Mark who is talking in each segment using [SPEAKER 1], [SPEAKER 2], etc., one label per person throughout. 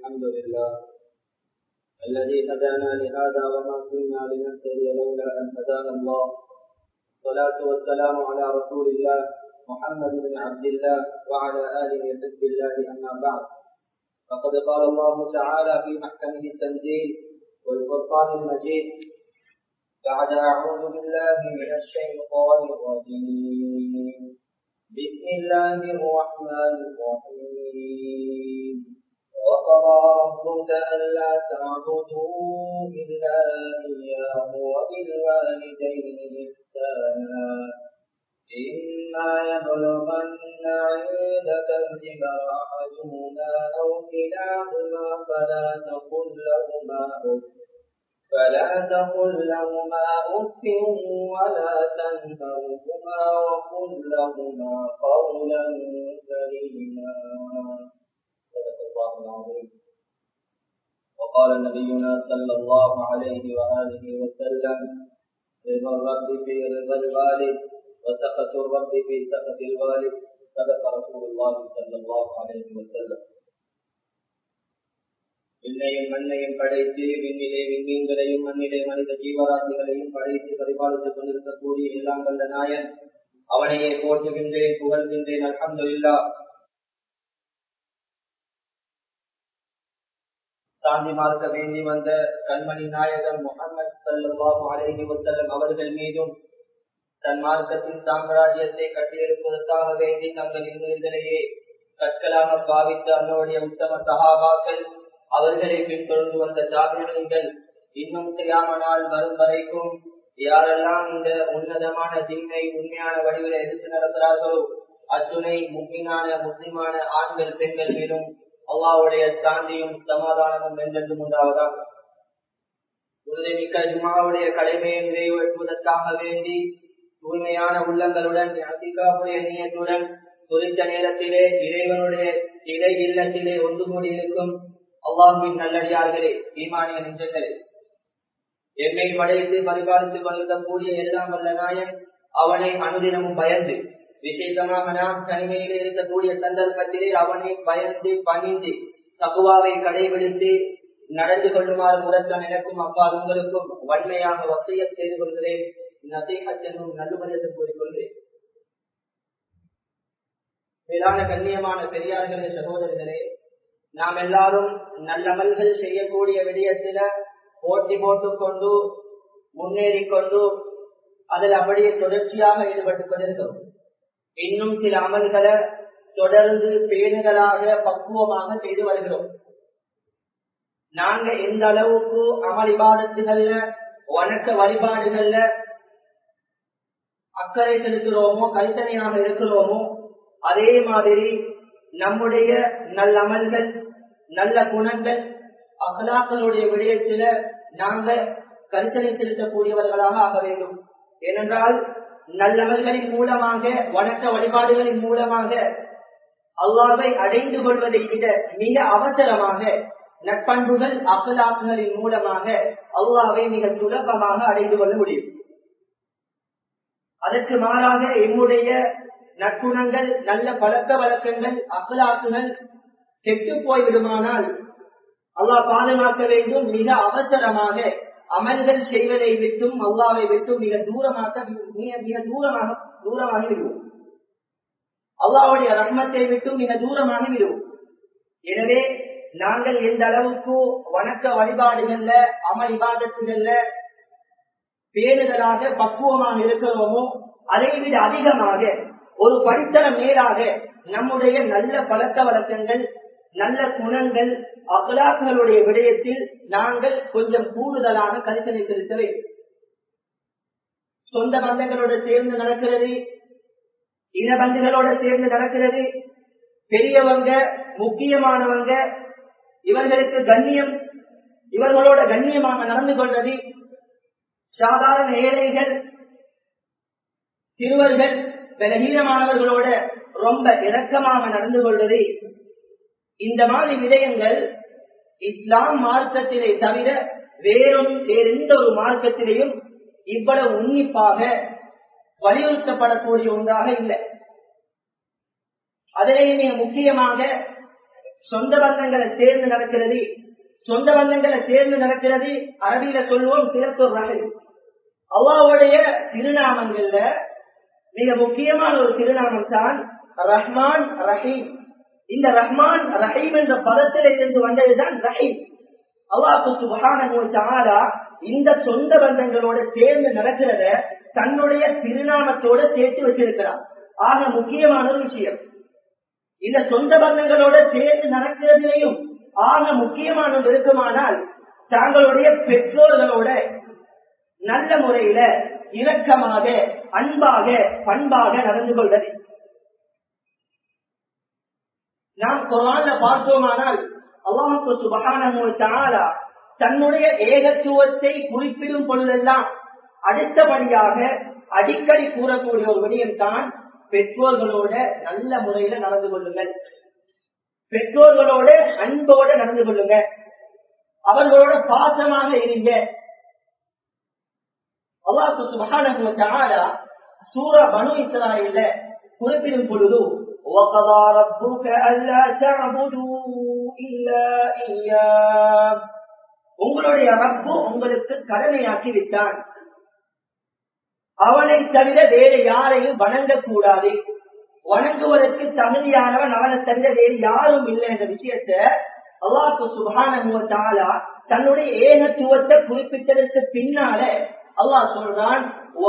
[SPEAKER 1] الحمد لله الذي هدانا لهذا وما كنا لنهتدي لولا أن هدانا الله الصلاة والسلام على رسول الله محمد بن عبد الله وعلى آله حزب الله أما بعد فقد قال الله تعالى في محكمه التنزيل والفرقان المجيد بعد أعوذ بالله من الشيطان الرجيم بسم الله الرحمن الرحيم وقضى ربك ألا تعبدوا إلا إياه وبالوالدين إحسانا إما يبلغن عندك الكبر أحدهما أو كلاهما فلا تقل لهما أف فلا تقل لهما أف ولا تنهرهما وقل لهما قولا كريما صدق الله العظيم وقال نبينا صلى الله عليه وآله وسلم رضا الرب في رضا الوالد وسخط الرب في سخط الوالد صدق رسول الله صلى الله عليه وسلم விண்ணையும் மண்ணையும் படைத்து விண்ணிலே விண்மீன்களையும் மண்ணிலே மனித ஜீவராசிகளையும் படைத்து பரிபாலித்துக் கொண்டிருக்கக்கூடிய எல்லாம் வல்ல நாயன் அவனையே போற்றுகின்றேன் புகழ்கின்றேன் அலமதுல்லா தாண்டி பார்க்க வேண்டி வந்த கண்மணி நாயகன் முகமது சல்லாஹு அலேஹி வசல்லம் அவர்கள் மீதும் தன் மார்க்கத்தின் சாம்ராஜ்யத்தை கட்டியெழுப்பதற்காக வேண்டி தங்களின் உயிர்களையே கற்களாக பாவித்த அன்னோடைய உத்தம சகாபாக்கள் அவர்களை பின்தொடர்ந்து வந்த ஜாகிரங்கள் இன்னும் செய்யாம நாள் வரும் வரைக்கும் யாரெல்லாம் இந்த உன்னதமான தீமை உண்மையான வடிவில் எதிர்த்து நடக்கிறார்களோ அத்துணை முக்கியமான முஸ்லிமான ஆண்கள் பெண்கள் மீதும் அல்லாவுடைய சாந்தியும் சமாதானமும் என்றென்றும் உண்டாவதாக உறுதிமிக்க ஜுமாவுடைய கடமையை நிறைவேற்றுவதற்காக வேண்டி தூய்மையான உள்ளங்களுடன் அதிகாவுடைய நீயத்துடன் குறித்த நேரத்திலே இறைவனுடைய இறை இல்லத்திலே ஒன்று கூடியிருக்கும் அல்லாஹின் நல்லடியார்களே ஈமானிய நெஞ்சங்களே எம்மை படைத்து பரிபாலித்துக் கொண்டிருக்கக்கூடிய எல்லாம் வல்ல நாயன் அவனை அனுதினமும் பயந்து விசேஷமாக நாம் தனிமையில் இருக்கக்கூடிய சந்தர்ப்பத்திலே அவனை பயந்து பணிந்து தகுவாவை கடைபிடித்து நடந்து கொள்ளுமாறு முதற்கன் எனக்கும் அப்பா உங்களுக்கும் வன்மையாக வசைய செய்து கொள்கிறேன் நசீகத் என்னும் நல்லுமரியத்தை கூறிக்கொள்கிறேன் மேலான கண்ணியமான பெரியார்களே சகோதரர்களே நாம் எல்லாரும் நல்லமல்கள் செய்யக்கூடிய விடயத்தில போட்டி போட்டுக் கொண்டு முன்னேறி கொண்டு அதில் அப்படியே தொடர்ச்சியாக ஈடுபட்டுக் கொண்டிருக்கிறோம் இன்னும் சில அமல்களை தொடர்ந்து பேணுதலாக பக்குவமாக செய்து வருகிறோம் நாங்க எந்த அளவுக்கு அமல் இபாதத்துகள்ல வணக்க வழிபாடுகள்ல அக்கறை செலுத்துறோமோ கரிசனையாக இருக்கிறோமோ அதே மாதிரி நம்முடைய நல்ல அமல்கள் நல்ல குணங்கள் அகலாக்களுடைய விடயத்தில நாங்கள் கரிசனை செலுத்தக்கூடியவர்களாக ஆக வேண்டும் ஏனென்றால் நல்லவர்களின் மூலமாக வணக்க வழிபாடுகளின் மூலமாக அல்லாவை அடைந்து கொள்வதை விட மிக அவசரமாக நட்பண்புகள் அகலாக்குகளின் மூலமாக அல்லாவை மிக சுலபமாக அடைந்து கொள்ள முடியும் அதற்கு மாறாக எம்முடைய நற்குணங்கள் நல்ல பழக்க வழக்கங்கள் அகலாக்குகள் கெட்டு போய்விடுமானால் அல்லாஹ் பாதுகாக்க வேண்டும் மிக அவசரமாக அமல்கள் செய்வதை விட்டும் அல்லாவை விட்டும் மிக தூரமாக மிக தூரமாக தூரமாகி விடுவோம் அல்லாவுடைய ரத்மத்தை விட்டும் மிக தூரமாகி விடுவோம் எனவே நாங்கள் எந்த அளவுக்கு வணக்க வழிபாடுகள்ல அமல் இபாதத்துகள்ல பேணுதலாக பக்குவமாக இருக்கிறோமோ அதை விட அதிகமாக ஒரு படித்தரம் மேலாக நம்முடைய நல்ல பழக்க வழக்கங்கள் நல்ல குணங்கள் அகலாக்களுடைய விடயத்தில் நாங்கள் கொஞ்சம் கூடுதலான கருத்தனை செலுத்த வேண்டும் சொந்த பந்தங்களோட சேர்ந்து நடக்கிறது இன பந்துகளோட சேர்ந்து நடக்கிறது பெரியவங்க முக்கியமானவங்க இவர்களுக்கு கண்ணியம் இவர்களோட கண்ணியமாக நடந்து கொள்வது சாதாரண ஏழைகள் சிறுவர்கள் பலகீனமானவர்களோட ரொம்ப இறக்கமாக நடந்து கொள்வது இந்த மாதிரி விடயங்கள் இஸ்லாம் மார்க்கத்திலே தவிர வேறொரு வேறெந்த ஒரு மார்க்கத்திலேயும் இவ்வளவு உன்னிப்பாக வலியுறுத்தப்படக்கூடிய ஒன்றாக இல்லை அதிலேயே மிக முக்கியமாக சொந்த பந்தங்களை சேர்ந்து நடக்கிறது சொந்த பந்தங்களை சேர்ந்து நடக்கிறது அரபியில சொல்லுவோம் சிறப்பு ரகை அல்லாவுடைய திருநாமங்கள்ல மிக முக்கியமான ஒரு திருநாமம் தான் ரஹ்மான் ரஹீம் இந்த ரஹ்மான் ரஹீம் என்ற பதத்தில இருந்து வந்ததுதான் ரஹீம் அல்லாஹு சுபஹானா இந்த சொந்த பந்தங்களோட சேர்ந்து நடக்கிறத தன்னுடைய திருநாமத்தோட சேர்த்து வச்சிருக்கிறார் ஆக முக்கியமான ஒரு விஷயம் இந்த சொந்த பந்தங்களோட சேர்ந்து நடக்கிறதுலையும் ஆக முக்கியமான இருக்குமானால் தாங்களுடைய பெற்றோர்களோட நல்ல முறையில இரக்கமாக அன்பாக பண்பாக நடந்து கொள்வது நாம் குரான்ல பார்த்தோமானால் அல்லாஹு சுபகான தன்னுடைய ஏகத்துவத்தை குறிப்பிடும் பொழுதெல்லாம் அடுத்தபடியாக அடிக்கடி கூறக்கூடிய ஒரு விடயம் தான் பெற்றோர்களோட நல்ல முறையில நடந்து கொள்ளுங்கள் பெற்றோர்களோட அன்போட நடந்து கொள்ளுங்க அவர்களோட பாசமாக இருங்க அல்லாஹு சுபகான சூர பனு இஸ்ராயில குறிப்பிடும் பொழுது وقضى ربك ألا تعبدوا إلا إياه உங்களுடைய ரப்பு உங்களுக்கு கடமையாக்கி விட்டான் அவனை தவிர வேறு யாரையும் வணங்கக்கூடாது வணங்குவதற்கு தகுதியானவன் அவனை தவிர வேறு யாரும் இல்லை என்ற விஷயத்த அல்லாஹு சுபான தன்னுடைய ஏகத்துவத்தை குறிப்பிட்டதற்கு பின்னால அல்லாஹ் சொல்றான்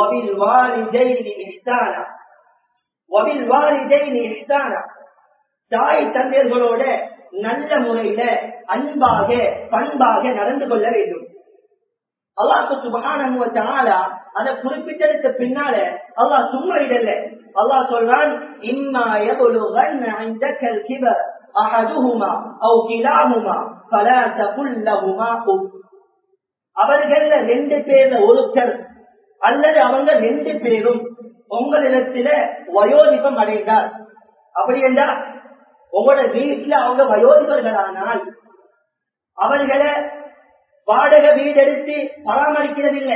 [SPEAKER 1] தாய் தந்தையர்களோட நல்ல முறையில அன்பாக பண்பாக நடந்து கொள்ள வேண்டும் அல்லாஹு சுபகான அதை குறிப்பிட்டதுக்கு பின்னால அல்லாஹ் சும்மா இடல்ல அல்லாஹ் சொல்றான் இம்மா يبلغن عندك الكبر احدهما او كلاهما فلا تقل لهما اف அவர்கள ரெண்டு பேர்ல ஒருத்தர் அல்லது அவங்க ரெண்டு பேரும் உங்களிடத்தில வயோதிபம் அடைந்தார் அப்படி என்றால் உங்களோட வீட்டுல அவங்க வயோதிபர்களானால் அவர்களை வாடகை வீடெடுத்து பராமரிக்கிறதில்லை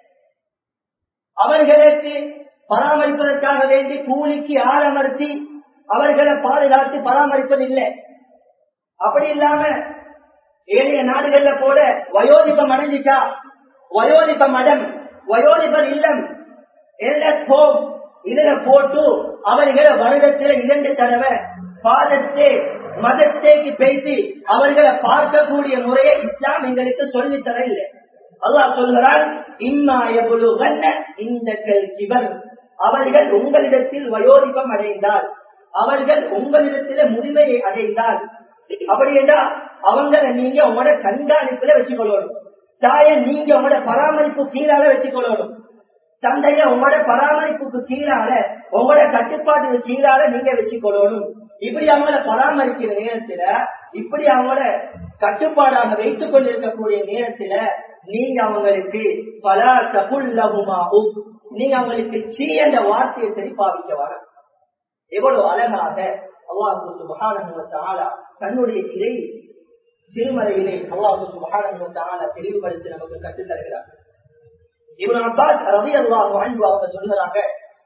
[SPEAKER 1] அவர்களுக்கு பராமரிப்பதற்காக வேண்டி கூலிக்கு ஆரமர்த்தி அவர்களை பாதுகாத்து பராமரிப்பதில்லை அப்படி இல்லாம ஏழைய நாடுகள்ல போல வயோதிபம் அடைஞ்சிட்டா வயோதிப மடம் வயோதிப இல்லம் ஹோம் இதுல போட்டு அவர்களை வருடத்துல இரண்டு தடவை பாதத்தே மதத்தேக்கு பேசி அவர்களை பார்க்கக்கூடிய முறையை இஸ்லாம் எங்களுக்கு சொல்லி தர இல்லை அல்லாஹ் சொல்கிறான் இம்மாயபுலு இந்த கிவர் அவர்கள் உங்களிடத்தில் வயோதிபம் அடைந்தால் அவர்கள் உங்களிடத்தில முதுமையை அடைந்தால் அப்படி என்றால் அவங்களை நீங்க உங்களோட கண்காணிப்புல வச்சுக்கொள்ளணும் தாயை நீங்க உங்களோட பராமரிப்பு கீழால வச்சுக்கொள்ளணும் தந்தைய உங்களோட பராமரிப்புக்கு கீழால உங்களோட கட்டுப்பாட்டுக்கு கீழால நீங்க வச்சுக்கொள்ளணும் இப்படி அவங்கள பராமரிக்கிற நேரத்துல இப்படி அவங்கள கட்டுப்பாடாக வைத்துக் கொண்டிருக்கக்கூடிய நேரத்துல நீங்க அவங்களுக்கு பல தகுல்லகுமாகும் நீங்க அவங்களுக்கு சீ என்ற வார்த்தையை தெரிப்பாவிக்க வர எவ்வளவு அழகாக அல்லாஹு சுபகான தன்னுடைய இறை திருமலையிலே அல்லாஹு சுபகான தெளிவுபடுத்தி நமக்கு கற்றுத் தருகிறார் இவன் அப்பாஸ் ரவி அல்லாஹ் வாழ்ந்து அவங்க சொல்கிறாங்க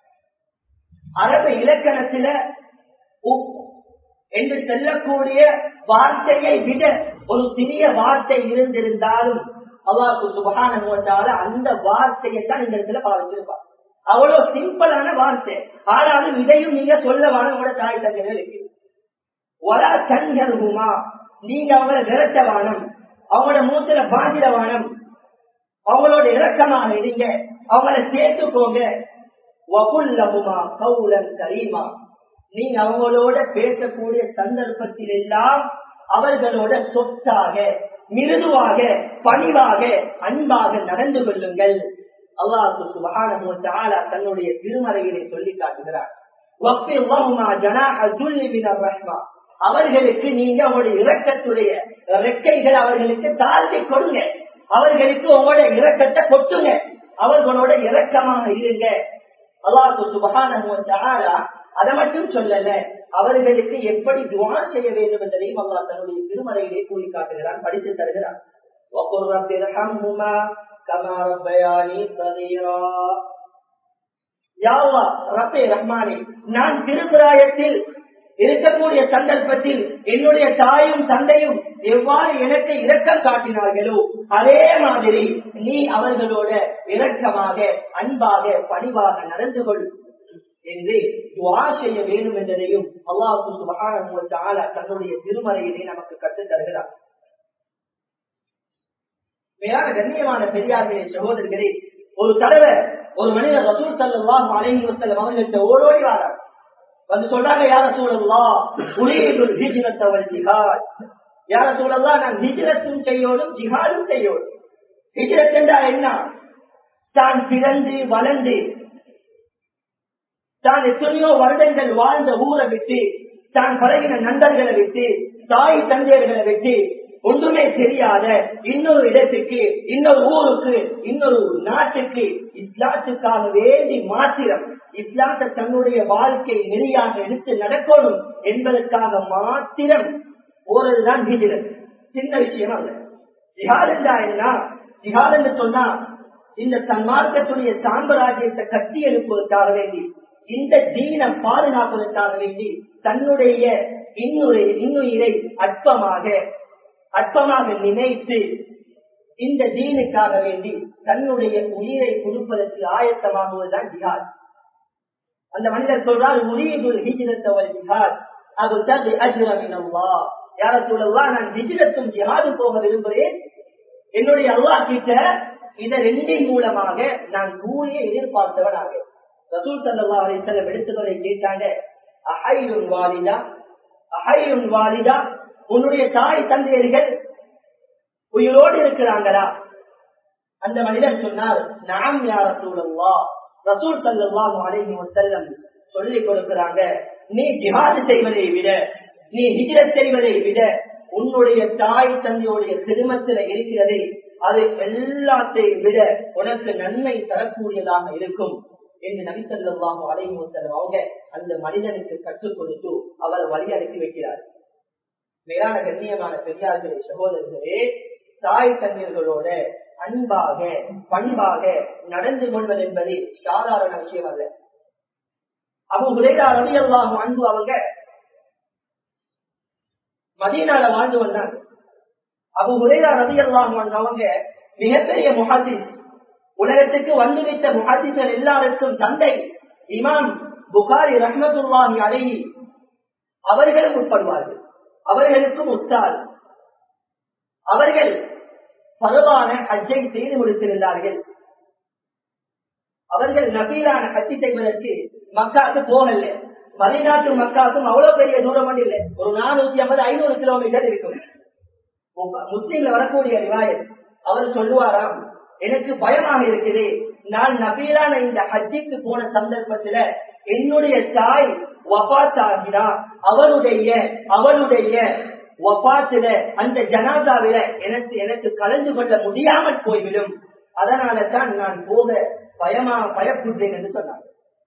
[SPEAKER 1] அரபு இலக்கணத்தில என்று செல்லக்கூடிய வார்த்தையை விட ஒரு சிறிய வார்த்தை இருந்திருந்தாலும் அல்லாஹு சுபகான அந்த வார்த்தையை தான் இந்த இடத்துல பாவிச்சிருப்பார் அவ்வளவு சிம்பிளான வார்த்தை ஆனாலும் இதையும் நீங்க சொல்ல வானோட தாய் தந்தைகளுக்கு ஒரா கண்கருமா நீங்க அவங்கள விரட்ட வானம் அவங்களோட மூத்துல பாதிர வானம் அவங்களோட இறக்கமாக இருங்க அவங்கள சேர்த்துக்கோங்க வகுல்லகுமா கவுலன் கரீமா நீங்க அவங்களோட பேசக்கூடிய சந்தர்ப்பத்தில் எல்லாம் அவர்களோட சொத்தாக மிருதுவாக பணிவாக அன்பாக நடந்து கொள்ளுங்கள் அல்லாஹு சுபகான தன்னுடைய திருமறையிலே சொல்லி காட்டுகிறார் அவர்களுக்கு நீங்க உங்களுடைய இரக்கத்துடைய ரெக்கைகள் அவர்களுக்கு தாழ்த்தி கொடுங்க அவர்களுக்கு உங்களுடைய இரக்கத்தை கொட்டுங்க அவர்களோட இரக்கமாக இருங்க அல்லாஹு சுபகான அதை மட்டும் சொல்லல அவர்களுக்கு எப்படி துவா செய்ய வேண்டும் என்பதையும் அல்லா தன்னுடைய திருமலையிலே கூறி காட்டுகிறான் படித்து தருகிறான் நான் திருப்பிராயத்தில் இருக்கக்கூடிய சந்தர்ப்பத்தில் என்னுடைய தாயும் தந்தையும் எவ்வாறு எனக்கு இரக்கம் காட்டினார்களோ அதே மாதிரி நீ அவர்களோட இரக்கமாக அன்பாக பணிவாக நடந்து கொள் என்று துவா செய்ய வேண்டும் என்பதையும் அல்லாஹு சுபகான தன்னுடைய திருமறையிலே நமக்கு கற்றுத் தருகிறார் மேலான கண்ணியமான பெரியார்களே சகோதரர்களே ஒரு தடவை ஒரு மனிதர் ரசூல் சல்லாஹ் அலைஹி வசல்லம் அவர்கள்ட்ட ஓடோடி வாரார் வந்து சொல்றாங்க யார சூழல்லா உரியதுல் ஹிஜ்ரத்தவல் ஜிஹாத் யார சூழல்லா நான் ஹிஜ்ரத்தும் செய்யோடும் ஜிஹாதும் செய்யோடும் ஹிஜ்ரத் என்றால் என்ன தான் பிறந்து வளர்ந்து தான் எத்தனையோ வருடங்கள் வாழ்ந்த ஊரை விட்டு தான் பழகின நண்பர்களை விட்டு தாய் தந்தையர்களை விட்டு ஒன்றுமே தெரியாத இன்னொரு இடத்துக்கு இன்னொரு ஊருக்கு இன்னொரு நாட்டுக்கு இஸ்லாத்துக்காக வேண்டி மாத்திரம் இஸ்லாத்தை தன்னுடைய வாழ்க்கை நெறியாக எடுத்து நடக்கணும் என்பதற்காக மாத்திரம் போறதுதான் ஹிஜிரத் சின்ன விஷயம் அல்ல ஜிஹாத் என்றா என்ன ஜிஹாத் என்று சொன்னா இந்த தன்மார்க்கத்துடைய சாம்பராஜ்யத்தை கட்டி எழுப்புவதற்காக வேண்டி இந்த தீன பாதுகாப்பதற்காக வேண்டி தன்னுடைய இன்னுரை இன்னுயிரை அற்பமாக அற்பமாக நினைத்து இந்த தீனுக்காக வேண்டி தன்னுடைய உயிரை கொடுப்பதற்கு ஆயத்தமாகுவதுதான் ஜிஹாத் அந்த மனிதர் சொல்றார் உரியதுல் ஹிஜ்ரத்தவல் ஜிஹாத் அது தது அஜ்ரமினல்லா யார சொல்லலாம் நான் ஹிஜ்ரத்தும் ஜிஹாது போக விரும்புகிறேன் என்னுடைய அல்லா கிட்ட இத ரெண்டின் மூலமாக நான் கூலியை எதிர்பார்த்தவனாக ரசூல் சல்லா அலிசல்லம் எடுத்துக்கொள்ள கேட்டாங்க அஹையுன் வாலிதா அஹையுன் வாலிதா உன்னுடைய தாய் தந்தையர்கள் உயிரோடு இருக்கிறாங்களா அந்த மனிதன் சொன்னார் நாம் யார சூழல்லா ரசூல் சல்லாஹு அலைஹி வசல்லம் சொல்லிக் கொடுக்கிறாங்க நீ ஜிஹாது செய்வதை விட நீ ஹிஜ்ரத் செய்வதை விட உன்னுடைய தாய் தந்தையுடைய சிறுமத்தில் இருக்கிறது அது எல்லாத்தையும் விட உனக்கு நன்மை தரக்கூடியதாக இருக்கும் என்று நபிசல்லாஹு அலைஹி வசல்லம் அவங்க அந்த மனிதனுக்கு கற்றுக் கொடுத்து அவர் வழி அனுப்பி வைக்கிறார் மேலான கண்ணியமான பெரியார்களே சகோதரர்களே தாய் தந்தையர்களோட அன்பாக பண்பாக நடந்து கொள்வது என்பது சாதாரண விஷயம் அல்ல அபு ஹுரேரா ரவி அல்லாஹ் அன்பு அவங்க மதீனால வாழ்ந்து வந்தாங்க அபு ஹுரேரா ரவி அல்லாஹ் அவங்க மிகப்பெரிய முஹாதிஸ் உலகத்துக்கு வந்து வைத்த முஹாதிசர் எல்லாருக்கும் தந்தை இமாம் புகாரி ரஹ்மத்துல்லாஹி அலைஹி அவர்களும் உட்படுவார்கள் அவர்களுக்கும் உஸ்தால் அவர்கள் பருவான ஹஜ்ஜை செய்து முடித்திருந்தார்கள் அவர்கள் நபீலான ஹஜ்ஜி செய்வதற்கு மக்காக்கு போகல மலைநாட்டு மக்காக்கும் அவ்வளவு பெரிய தூரம் இல்லை ஒரு நானூத்தி ஐம்பது ஐநூறு கிலோமீட்டர் இருக்கும் முஸ்லீம்ல வரக்கூடிய ரிவாயத் அவர் சொல்லுவாராம் எனக்கு பயமாக இருக்குது நான் நபீலான இந்த ஹஜ்ஜிக்கு போன சந்தர்ப்பத்துல என்னுடைய தாய் வபாத் ஆகிறா அவருடைய அவளுடைய வபாத்துல அந்த ஜனாதாவில எனக்கு எனக்கு கலந்து கொள்ள முடியாமல் போய்விடும் அதனால தான் நான் போக பயமா பயப்படுறேன் என்று சொன்னார்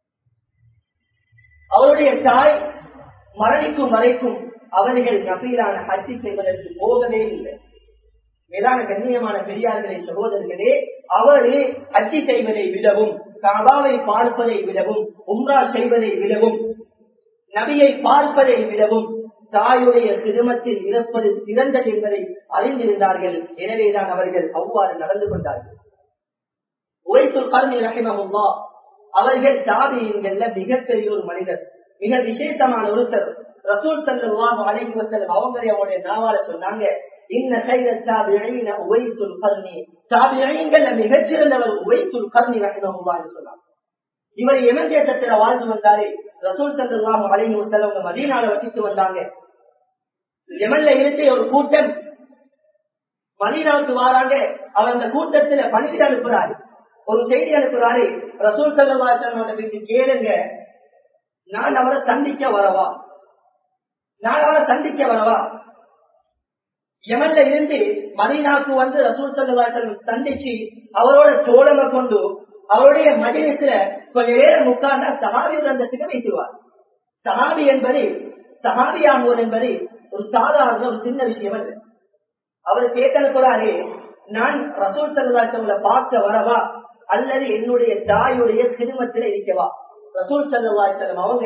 [SPEAKER 1] அவருடைய தாய் மரணிக்கும் வரைக்கும் அவர்கள் நபீலான ஹஜ்ஜி செய்வதற்கு போகவே இல்லை மேலான கண்ணியமான பெரியார்களே சகோதரர்களே அவரே அச்சி செய்வதை விடவும் காபாவை பார்ப்பதை விடவும் உம்ரா செய்வதை விடவும் நபியை பார்ப்பதை விடவும் தாயுடைய சிறுமத்தில் இறப்பது சிறந்தது என்பதை அறிந்திருந்தார்கள் எனவேதான் அவர்கள் அவ்வாறு நடந்து கொண்டார்கள் உரைத்துல் கல்வி ரஹிமஹுல்லா அவர்கள் தாபியங்கள்ல மிகப்பெரிய ஒரு மனிதர் மிக விசேஷமான ஒருத்தர் ரசூல் சல்லாஹு அலைஹி வஸல்லம் அவங்களே அவருடைய நாவால சொன்னாங்க இன்ன கைர தாபியீன உவைத்துல் கர்ணி தாபியீன்கள்ல மிகச்சிறந்தவர் உவைத்துல் கர்ணி ரஹிமஹுல்லா என்று சொன்னாங்க இவர் எமன் தேசத்துல வாழ்ந்து வந்தாரு ரசூல் சல்லாஹு அலைஹி வஸல்லம் மதீனால வசித்து வந்தாங்க எமன்ல இருந்து ஒரு கூட்டம் மதீனாவுக்கு வராங்க அவர் அந்த கூட்டத்துல பணியிட அனுப்புறாரு ஒரு செய்தி அனுப்புறாரு ரசூல் சல்லாஹ் வீட்டு கேளுங்க நான் அவரை சந்திக்க வரவா நான் அவரை சந்திக்க வரவா யமன்ல இருந்து மதீனாவுக்கு வந்து ரசூல் சல்லாஹ் சந்திச்சு அவரோட தோழமை கொண்டு அவருடைய மதினத்துல கொஞ்ச நேரம் உட்கார்ந்தா சஹாபி கிரந்தத்துக்கு வைத்துவார் சஹாபி என்பது சஹாபி ஆகுவது என்பது ஒரு சாதாரண ஒரு சின்ன விஷயம் அல்ல அவர் கேட்கக்கூடாது நான் ரசூல் சல்லாத்தவங்களை பார்க்க வரவா அல்லது என்னுடைய தாயுடைய சிறுமத்தில் இருக்கவா ரசூல் சல்லாத்தலம் அவங்க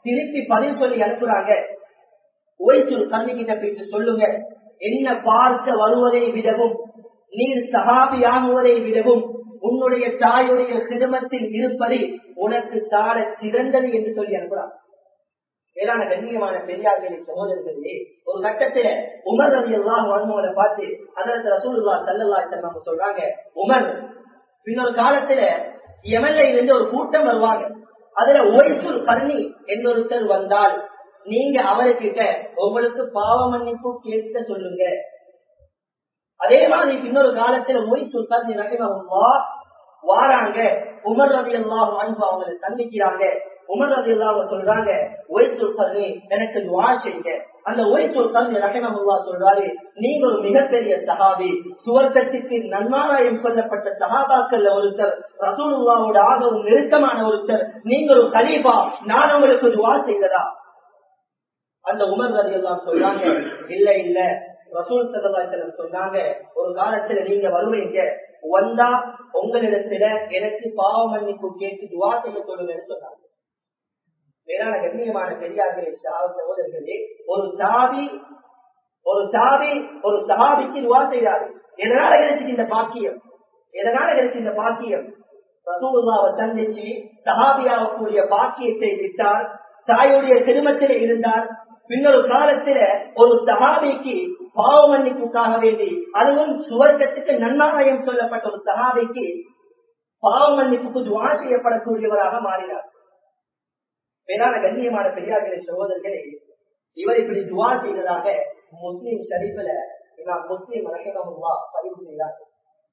[SPEAKER 1] திருப்பி பதில் சொல்லி அனுப்புறாங்க ஓய்ச்சூர் கல்வி கிட்ட போயிட்டு சொல்லுங்க என்ன பார்க்க வருவதை விடவும் நீர் சகாபியாகுவதை விடவும் உன்னுடைய தாயுடைய சிரமத்தில் இருப்பதை உனக்கு தாழ சிறந்தது என்று சொல்லி அனுப்புறாங்க மேலான கண்ணியமான பெரியார்களே சகோதரர்களே ஒரு கட்டத்துல உமர் ரவி எல்லாம் வாழ்மோட பார்த்து அதற்கு ரசூலுல்லா சல்லல்லா நம்ம சொல்றாங்க உமர் இன்னொரு காலத்துல எம்எல்ஏ இருந்து ஒரு கூட்டம் வருவாங்க அதுல ஒய்சூர் கர்ணி എന്നொருத்தர் வந்தால் நீங்க அவர்கிட்ட உங்களுக்கு பாவ மன்னிப்பு கேட்க சொல்லுங்க அதே மாதிரி இன்னொரு காலத்துல ஒய்சூர் கர்ணி ரகிமஹுல்லா வாராங்க உமர் ரவி எல்லாம் அன்பு அவங்களை சந்திக்கிறாங்க உமர் ரவி எல்லாம் சொல்றாங்க ஒய்சூர் கர்ணி எனக்கு துவா செய்யுங்க அந்த ஒய்சூர் கர்ணி ரஹிமஹுல்லா சொல்றாரு நீங்க ஒரு மிகப்பெரிய சகாபி சுவர்க்கத்துக்கு நன்மாராயம் சொல்லப்பட்ட சகாபாக்கள்ல ஒருத்தர் ரசூலுல்லாவோட ஆகவும் நெருக்கமான ஒருத்தர் நீங்க ஒரு கலீபா நான் உங்களுக்கு துவா செய்ததா அந்த உமர் ரவி எல்லாம் சொல்றாங்க இல்ல இல்ல ரசூல் சதவாய்த்தலம் சொன்னாங்க ஒரு காலத்துல நீங்க வருவீங்க வந்தா உங்களிடத்துல எனக்கு பாவ மன்னிப்பு கேட்டு துவா செய்ய சொல்லுங்கன்னு சொன்னாங்க மேலான கண்ணியமான பெரியார்களே சகோதரர்களே ஒரு சாவி ஒரு சாவி ஒரு சகாபிக்கு துவா செய்யாது எதனால கிடைச்சு இந்த பாக்கியம் எதனால கிடைச்சு இந்த பாக்கியம் ரசூல்லாவை சந்திச்சு சகாபியாகக்கூடிய பாக்கியத்தை விட்டால் தாயுடைய திருமத்தில இருந்தால் பின்னொரு காலத்தில ஒரு சகாபிக்கு பாவ மன்னிப்புக்காக வேண்டி அதுவும் சுவர்க்கத்துக்கு நன்மாராயம் சொல்லப்பட்ட ஒரு சகாபிக்கு பாவ மன்னிப்புக்கு துவா செய்யப்படக்கூடியவராக மாறினார் மேலான கண்ணியமான பெரியார்களே சகோதரர்களே இவர் இப்படி துவா செய்ததாக முஸ்லிம் ஷரீஃபில் இமாம் முஸ்லிம் ரஹிமஹுல்லா பதிவு செய்தார்கள்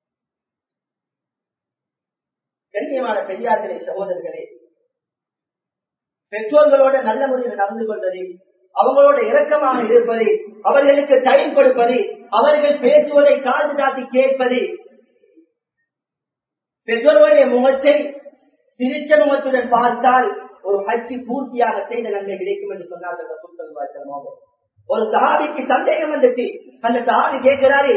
[SPEAKER 1] கண்ணியமான பெரியார்களே சகோதரர்களே பெற்றோர்களோட நல்ல முறையில் நடந்து கொள்வது அவங்களோட இரக்கமாக இருப்பது அவர்களுக்கு டைம் கொடுப்பது அவர்கள் பேசுவதை காது காட்டி கேட்பது பெற்றோர்களுடைய முகத்தை சிரிச்ச முகத்துடன் பார்த்தால் ஒரு ஹஜ்ஜி பூர்த்தியாக செய்த நன்மை கிடைக்கும் என்று சொன்னார்கள் ஒரு சஹாபிக்கு சந்தேகம் வந்துச்சு அந்த சஹாபி கேட்கிறாரு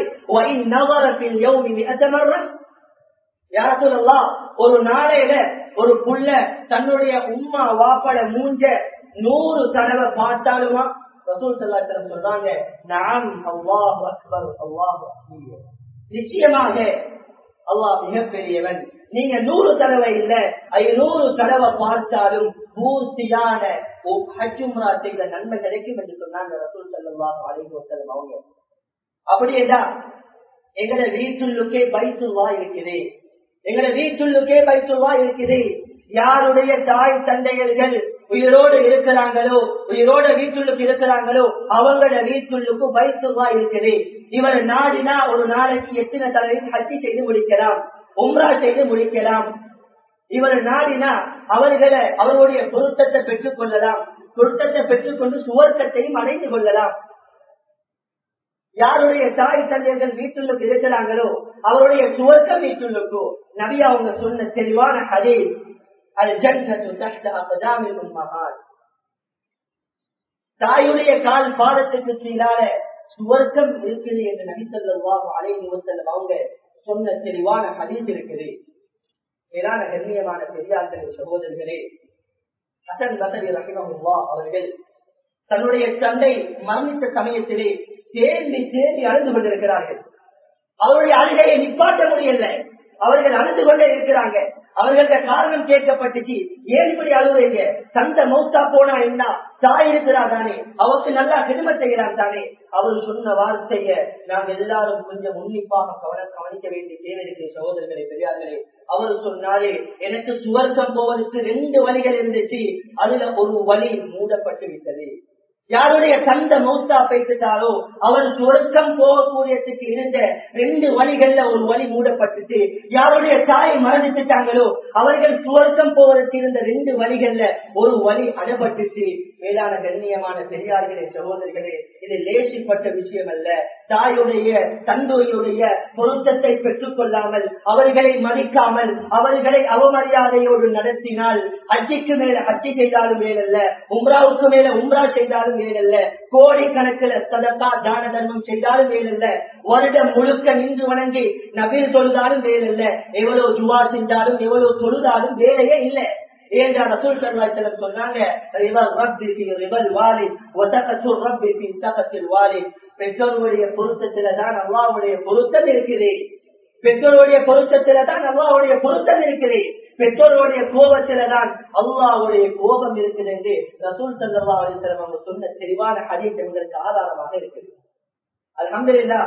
[SPEAKER 1] ஒரு நாளையில ஒரு புள்ள தன்னுடைய உம்மா வாப்பட மூஞ்ச நூறு தடவை பார்த்தாலுமா ரசூல் சல்லாத்தலம் சொல்றாங்க நாம் அல்லாஹ் அக்பர் அல்லாஹ் நிச்சயமாக அல்லாஹ் மிகப்பெரியவன் நீங்க நூறு தடவை இல்ல ஐநூறு தடவை பார்த்தாலும் பூர்த்தியான ஹஜ்ஜும்ரா செய்த நன்மை கிடைக்கும் என்று சொன்னாங்க ரசூல் சல்லாஹ் அலைஹி வஸல்லம் அவங்க அப்படியேடா எங்கட வீட்டுள்ளுக்கே பைத்துல்லா இருக்குது எங்கட வீட்டுள்ளுக்கே பைத்துல்லா இருக்குது யாருடைய தாய் தந்தையர்கள் உயிரோடு இருக்கிறாங்களோ உயிரோட வீட்டுள்ளுக்கு இருக்கிறாங்களோ அவங்களோட வீட்டுள்ளுக்கு பைத்துல்லா இருக்குது இவர் நாடினா ஒரு நாளைக்கு எத்தனை தடவையும் ஹஜ்ஜி செய்து முடிக்கலாம் உம்ரா செய்து முடிக்கலாம் இவர் நாடினா அவர்களை அவருடைய பொருத்தத்தை பெற்றுக் கொள்ளலாம் பொருத்தத்தை பெற்றுக்கொண்டு சுவர்க்கத்தையும் அடைந்து கொள்ளலாம் யாருடைய தாய் தந்தையர்கள் வீட்டுள்ளுக்கு இருக்கிறாங்களோ அவருடைய சுவர்க்கம் வீட்டுள்ளுக்கோ நபி அவங்க சொன்ன தெளிவான கதை அது ஜன்மத்து மகான் தாயுடைய கால் பாதத்துக்கு கீழால சுவர்க்கம் இருக்குது என்று நபி சொல்லுவாங்க அலை நிவசல்லம் அவங்க சொன்ன தெளிவான ஹதீஸ் இருக்குது மேலான கண்ணியமான பெரியார்களே சகோதரர்களே ஹசன் பசரி ரஹிமஹுல்லா அவர்கள் தன்னுடைய தந்தை மரணித்த சமயத்திலே தேம்பி தேம்பி அழுது கொண்டிருக்கிறார்கள் அவருடைய அழுகையை நிப்பாட்ட முடியல அவர்கள் அழுது கொண்டே இருக்கிறாங்க அவர்கள்ட்ட காரணம் கேட்கப்பட்டுச்சு ஏன் இப்படி அழுகுறீங்க தந்த மௌத்தா போனா என்ன தாய் இருக்கிறா தானே அவருக்கு நல்லா கிரும செய்கிறான் தானே அவர் சொன்ன வார்த்தைய நாம் எல்லாரும் கொஞ்சம் உன்னிப்பாக கவன கவனிக்க வேண்டிய தேவை இருக்கு சகோதரர்களே பெரியார்களே அவர் சொன்னாலே எனக்கு சுவர்க்கம் போவதற்கு ரெண்டு வழிகள் இருந்துச்சு அதுல ஒரு வழி மூடப்பட்டு விட்டது யாருடைய தந்த மௌத்தா பேசிட்டாரோ அவர் சுவர்க்கம் போகக்கூடியதுக்கு இருந்த ரெண்டு வழிகள்ல ஒரு வழி மூடப்பட்டுச்சு யாருடைய தாய் மரணித்துட்டாங்களோ அவர்கள் சுவர்க்கம் போவதற்கு இருந்த ரெண்டு வழிகள்ல ஒரு வழி அடப்பட்டுச்சு மேலான கண்ணியமான பெரியார்களே சகோதரிகளே இது லேசிப்பட்ட விஷயம் அல்ல தாயுடைய தந்தையுடைய பொருத்தத்தை பெற்றுக் கொள்ளாமல் அவர்களை மதிக்காமல் அவர்களை அவமரியாதையோடு நடத்தினால் அஜிக்கு மேல அஜி செய்தாலும் மேலல்ல உம்ராவுக்கு மேல உம்ரா செய்தாலும் மேலல்ல கோடி கணக்கில் சதக்கா தான தர்மம் செய்தாலும் மேலல்ல வருடம் முழுக்க நின்று வணங்கி நபீர் தொழுதாலும் வேலல்ல எவ்வளவு ஜுவா செஞ்சாலும் எவ்வளவு தொழுதாலும் வேலையே இல்லை ஏண்டா ரசூல் சல்லாஹ் சொன்னாங்க ரிவல் ரப்பி ஃபி ரிவல் வாலித் வ தகத்து ரப்பி ஃபி தகத்தில் வாலித் பெற்றோருடைய பொருத்தத்தில தான் அல்லாஹ்வுடைய பொருத்தம் இருக்குது பெற்றோருடைய பொருத்தத்தில தான் அல்லாஹ்வுடைய பொருத்தம் இருக்குது பெற்றோருடைய கோபத்தில தான் அல்லாஹ்வுடைய கோபம் இருக்குது என்று ரசூல் சல்லா அலிஸ்லாம் அவங்க சொன்ன தெளிவான ஹதீஸ் எங்களுக்கு ஆதாரமாக இருக்குது அல்ஹம்துலில்லாஹ்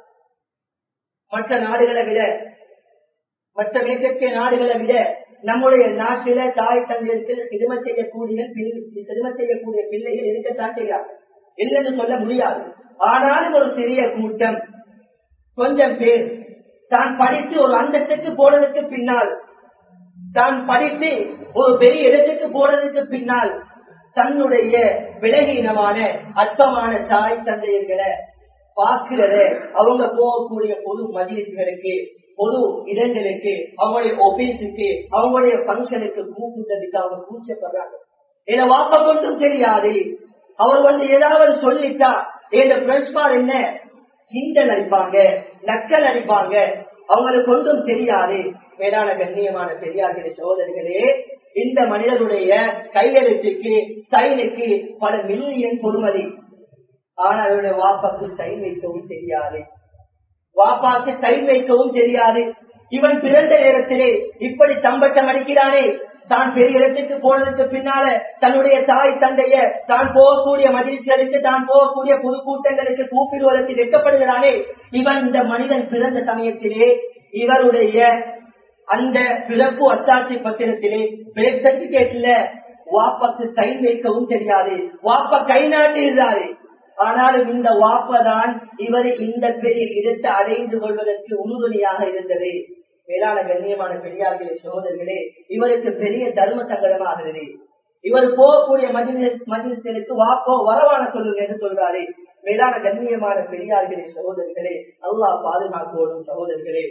[SPEAKER 1] மற்ற நாடுகளை விட மற்ற மேற்கத்திய நாடுகளை விட நம்முடைய நாட்டில தாய் தந்தைக்கு சிறும செய்யக்கூடிய சிறும செய்யக்கூடிய பிள்ளைகள் இருக்கத்தான் செய்யாது இல்லைன்னு சொல்ல முடியாது ஆனாலும் ஒரு சிறிய கூட்டம் கொஞ்சம் பேர் தான் படித்து ஒரு அந்தத்துக்கு போனதுக்கு பின்னால் தான் படித்து ஒரு பெரிய இடத்துக்கு போனதுக்கு பின்னால் தன்னுடைய விலகீனமான அற்பமான தாய் தந்தையர்களை பார்க்கிறத அவங்க போகக்கூடிய பொது மதிலுக்கு பொது இடங்களுக்கு அவங்களுடைய ஒபீஸுக்கு அவங்களுடைய பங்கனுக்கு கூப்பிட்டதுக்கு அவங்க கூச்சப்படுறாங்க என்ன வாப்ப கொண்டும் தெரியாது அவர் வந்து ஏதாவது சொல்லிட்டா என் பிரின்சிபால் என்ன கிண்டல் அடிப்பாங்க நக்கல் அடிப்பாங்க அவங்களுக்கு ஒன்றும் தெரியாது மேலான கண்ணியமான பெரியார்களே சோதரிகளே இந்த மனிதனுடைய கையெழுத்துக்கு சைனுக்கு பல மில்லியன் பொறுமதி ஆனா அவருடைய வாப்பாக்கு சைன் வைக்கவும் தெரியாது வாப்பாக்கு சைன் வைக்கவும் தெரியாது இவன் பிறந்த நேரத்திலே இப்படி தம்பட்டம் அடிக்கிறானே தான் பெரிய இடத்துக்கு போனதுக்கு பின்னால தன்னுடைய தாய் தந்தைய தான் போகக்கூடிய மகிழ்ச்சிகளுக்கு தான் போகக்கூடிய பொது கூட்டங்களுக்கு கூப்பிடுவதற்கு வெட்கப்படுகிறானே இவன் இந்த மனிதன் பிறந்த சமயத்திலே இவருடைய அந்த பிறப்பு அத்தாட்சி பத்திரத்திலே பிறகு சர்டிபிகேட்ல வாப்பாக்கு கை வைக்கவும் தெரியாது வாப்பா கை நாட்டுகிறாரு ஆனாலும் இந்த வாப்பதான் இவரை இந்த பெரிய இடத்தை அடைந்து கொள்வதற்கு உறுதுணையாக இருந்தது மேலான கண்ணியமான பெரியார்களே சகோதரர்களே இவருக்கு பெரிய தர்ம சங்கடமாகிறது இவர் போகக்கூடிய மதிலுக்கு வாப்போ வரவான சொல்லுங்க என்று சொல்றாரு மேலான கண்ணியமான பெரியார்களே சகோதரர்களே அல்லா பாதுகாக்கோடும் சகோதரர்களே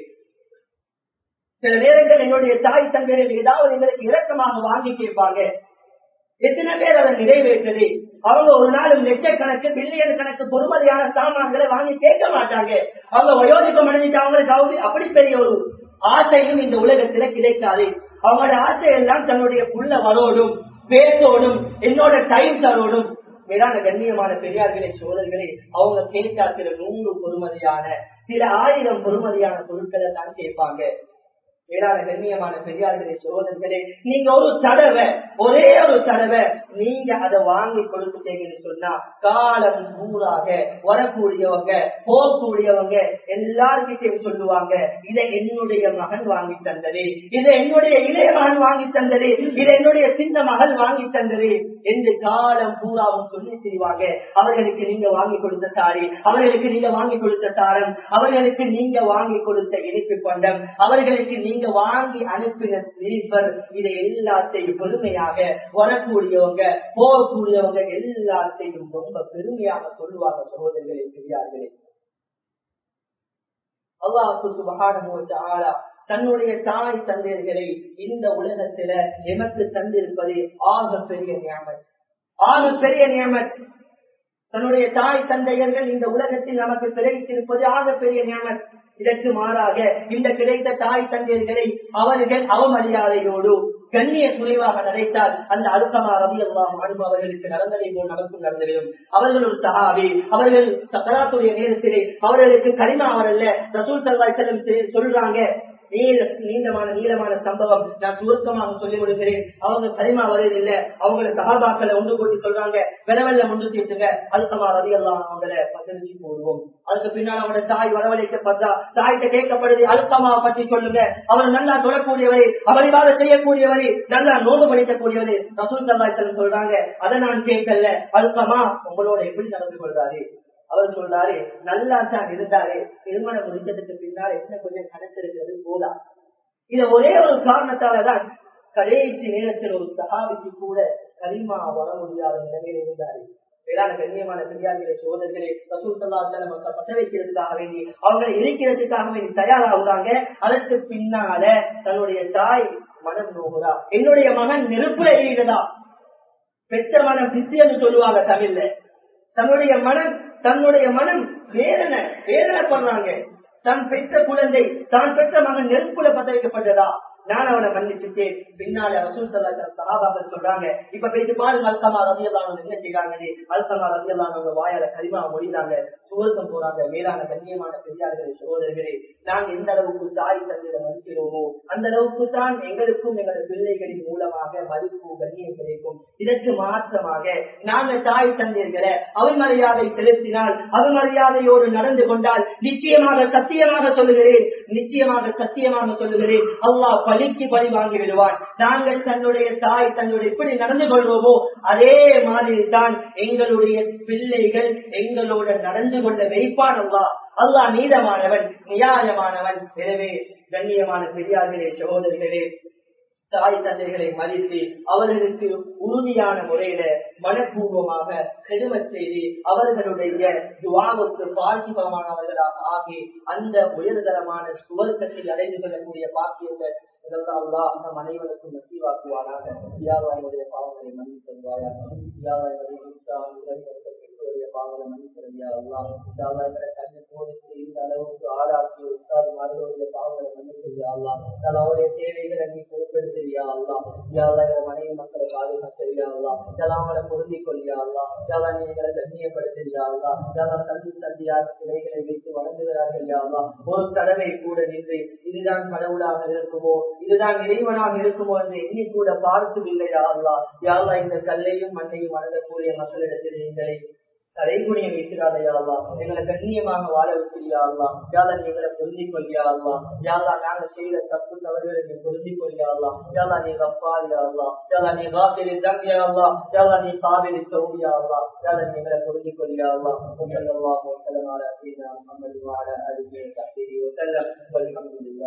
[SPEAKER 1] சில நேரங்கள் என்னுடைய தாய் தந்தையர்கள் ஏதாவது எங்களுக்கு இலக்கமாக வாங்கி கேட்பாங்க எத்தனை பேர் அதை நிறைவேற்றது அவங்க ஒரு நாளும் லட்சக்கணக்கு பில்லியன் கணக்கு பொறுமதியான சாமான்களை வாங்கி கேட்க மாட்டாங்க அவங்க வயோதிகம் அடைஞ்சிட்டு அவங்களுக்கு அப்படி பெரிய ஒரு ஆசையும் இந்த உலகத்துல கிடைக்காது அவங்களோட ஆசையெல்லாம் தன்னுடைய புள்ள வரோடும் பேசோடும் என்னோட டைம் தரோடும் மேலான கண்ணியமான பெரியார்களே சோழர்களே அவங்க கேட்கா சில நூறு பொறுமதியான சில ஆயிரம் பொறுமதியான பொருட்களை தான் கேட்பாங்க மேலான கண்ணியமான பெரியார்களே சோதர்களே நீங்க ஒரு தடவை ஒரே ஒரு தடவை நீங்க அதை வாங்கி கொடுத்துட்டீங்கன்னு சொன்னா காலம் பூராக வரக்கூடியவங்க போகக்கூடியவங்க எல்லார்கிட்டையும் சொல்லுவாங்க இதை என்னுடைய மகன் வாங்கி தந்தது இதை என்னுடைய இளைய மகன் வாங்கி தந்தது இதை என்னுடைய சின்ன மகள் வாங்கி தந்தது என்று காலம் பூராவும் சொல்லி செய்வாங்க அவர்களுக்கு நீங்க வாங்கி கொடுத்த சாரி அவர்களுக்கு நீங்க வாங்கி கொடுத்த சாரம் அவர்களுக்கு நீங்க வாங்கி கொடுத்த இனிப்பு பண்டம் அவர்களுக்கு நீங்க வாங்கி அனுப்பின ஸ்லீப்பர் இதை எல்லாத்தையும் பெருமையாக வரக்கூடியவங்க போகக்கூடியவங்க எல்லாத்தையும் ரொம்ப பெருமையாக சொல்லுவாங்க சகோதரர்களே பெரியார்களே அல்லாஹு சுபகான தன்னுடைய தாய் தந்தையர்களை இந்த உலகத்தில எமக்கு தந்திருப்பது ஆக பெரிய நியமத் ஆக பெரிய நியமத் தன்னுடைய தாய் தந்தையர்கள் இந்த உலகத்தில் நமக்கு கிடைத்திருப்பது ஆக பெரிய நியமத் இதற்கு மாறாக இந்த கிடைத்த தாய் தந்தையர்களை அவர்கள் அவமரியாதையோடு கண்ணிய குறைவாக நினைத்தால் அந்த அழுத்தமா ரவி அல்லாம் அனுபவ அவர்களுக்கு நடந்ததை போல் நமக்கும் நடந்துவிடும் அவர்கள் ஒரு சகாவி அவர்கள் சக்கராத்துடைய நேரத்திலே அவர்களுக்கு கரிமா அவரல்ல ரசூல் சல்லாய் செல்லும் சொல்றாங்க நீல நீளமான நீளமான சம்பவம் நான் சுருக்கமாக சொல்லி கொடுக்கிறேன் அவங்க கரிமா வருவதில்லை அவங்களை சகாபாக்களை ஒன்று கூட்டி சொல்றாங்க விரவல்ல ஒன்று தீர்த்துங்க அழுத்தமா ரவி எல்லாம் அவங்களை பத்திரிச்சு போடுவோம் அதுக்கு பின்னால் அவங்களோட தாய் வரவழைக்கப்பட்டா தாய்கிட்ட கேட்கப்படுது அழுத்தமா பற்றி சொல்லுங்க அவர் நல்லா தொடக்கூடியவரை அவரிவாத செய்யக்கூடியவரை நல்லா நோம்பு படிக்கக்கூடியவரை ரசூல் சல்லாய்த்தல் சொல்றாங்க அதை நான் கேட்கல அழுத்தமா உங்களோட எப்படி நடந்து கொள்றாரு அவர் சொல்றாரு நல்லா தான் இருந்தாரு திருமணம் முடிஞ்சதுக்கு பின்னால் என்ன கொஞ்சம் கணக்கிருக்கிறது போதா இத ஒரே ஒரு காரணத்தாலதான் கடைசி நேரத்தில் ஒரு சகாவிக்கு கூட கரிமா வர முடியாத நிலைமையில் இருந்தாரு வேளாண் கண்ணியமான பெரியார்களே சோதர்களே ரசூத்தல்லாத்த நமக்கு பற்ற வைக்கிறதுக்காக வேண்டி அவங்களை இருக்கிறதுக்காக வேண்டி தயாராகுறாங்க அதற்கு பின்னால தன்னுடைய தாய் மனம் நோகுதா என்னுடைய மகன் நெருப்புல எரியுதா பெற்ற மனம் பிசி என்று சொல்லுவாங்க தமிழ்ல தன்னுடைய மனம் தன்னுடைய மனம் வேதனை வேதனை பண்றாங்க தான் பெற்ற குழந்தை தான் பெற்ற மகன் நெருப்புல பத்த வைக்கப்பட்டதா நான் அவனை மன்னிச்சுட்டேன் பின்னால ரசூல் சல்லாஹ் சஹாபாக்கள் சொல்றாங்க இப்ப பேசி பாருங்க அல்சமா ரவியல்லான என்ன செய்றாங்க அல்சமா ரவியல்லான வாயால கரிமா மொழிறாங்க சுவர்க்கம் போறாங்க மேலான கண்ணியமான பெரியார்களே சகோதரர்களே நாங்க எந்த அளவுக்கு தாய் தந்தையை மதிக்கிறோமோ அந்த அளவுக்கு தான் எங்களுக்கும் எங்களது பிள்ளைகளின் மூலமாக மதிப்பு கண்ணியம் கிடைக்கும் இதற்கு மாற்றமாக நாங்கள் தாய் தந்தையர்களை அவமரியாதை செலுத்தினால் அவமரியாதையோடு நடந்து கொண்டால் நிச்சயமாக சத்தியமாக சொல்லுகிறேன் நிச்சயமாக சத்தியமாக சொல்லுகிறேன் அல்லாஹ் பழிக்கு பழி வாங்கி விடுவான் நாங்கள் தன்னுடைய தாய் தன்னுடைய எப்படி நடந்து கொள்வோமோ அதே மாதிரி தான் எங்களுடைய பிள்ளைகள் எங்களோட நடந்து கொண்ட வைப்பான் அல்லாஹ் அல்லாஹ் நீதமானவன் நியாயமானவன் எனவே கண்ணியமான பெரியார்களே சகோதரிகளே தாய் தந்தைகளை மதித்து அவர்களுக்கு உறுதியான முறையில மனப்பூர்வமாக செடுமச் செய்து அவர்களுடைய துவாவுக்கு பார்த்திபமானவர்களாக ஆகி அந்த உயர்தரமான சுவர்க்கத்தில் அடைந்து கொள்ளக்கூடிய பாக்கியத்தை அல்லாஹ் நம் அனைவருக்கும் நசீவாக்குவானாக யாருடைய பாவங்களை மன்னித்தருவாயாக யாருடைய பாவங்களை மன்னித்தருவியா அல்லா யாருடைய கண்ணை போதித்து இந்த அளவுக்கு ஆளாக்கி உஸ்தாது மாறுவருடைய பாவங்களை மன்னித்தருவியா அல்லா அவருடைய தேவைகளை நீ பொறுப்பெடுத்தறியா அல்லா யாரா மனைவி மக்களை பாதுகாத்தறியா அல்லா யாராமலை பொருந்திக் கொள்ளியா அல்லா யாரா நீ எங்களை கண்ணியப்படுத்தறியா அல்லா யாரா தந்தி தந்தியார் சிலைகளை வைத்து வணங்குகிறார்கள் யா அல்லா ஒரு தடவை கூட நின்று இதுதான் கடவுளாக இருக்குமோ இதுதான் இறைவனாக இருக்குமோ என்று எண்ணி கூட பார்த்ததில்லையா அல்லா யாரா இந்த கல்லையும் மண்ணையும் வணங்கக்கூடிய மக்களிடத்தில் எங்களை தலைகுனிய வைக்கிறாரையா அல்லா எங்களை கண்ணியமாக வாழ வைக்கிறியா அல்லா யாரா நீ எங்களை பொருந்திக் கொள்ளியா அல்லா யாரா நாங்க செய்த தப்பு தவறுகளை நீ பொருந்திக் கொள்ளியா அல்லா யாரா நீ கப்பாரியா அல்லா யாரா நீ காப்பிரி தம்பியா அல்லா யாரா நீ காவிரி சௌரியா அல்லா யாரா நீ எங்களை பொருந்திக் கொள்ளியா அல்லா முசல்லல்லாஹு வஸல்லம் அலா சீனா முஹம்மது வ அலா ஆலிஹி வ ஸஹ்பிஹி வஸல்லம் வல்ஹம்துலில்லாஹ்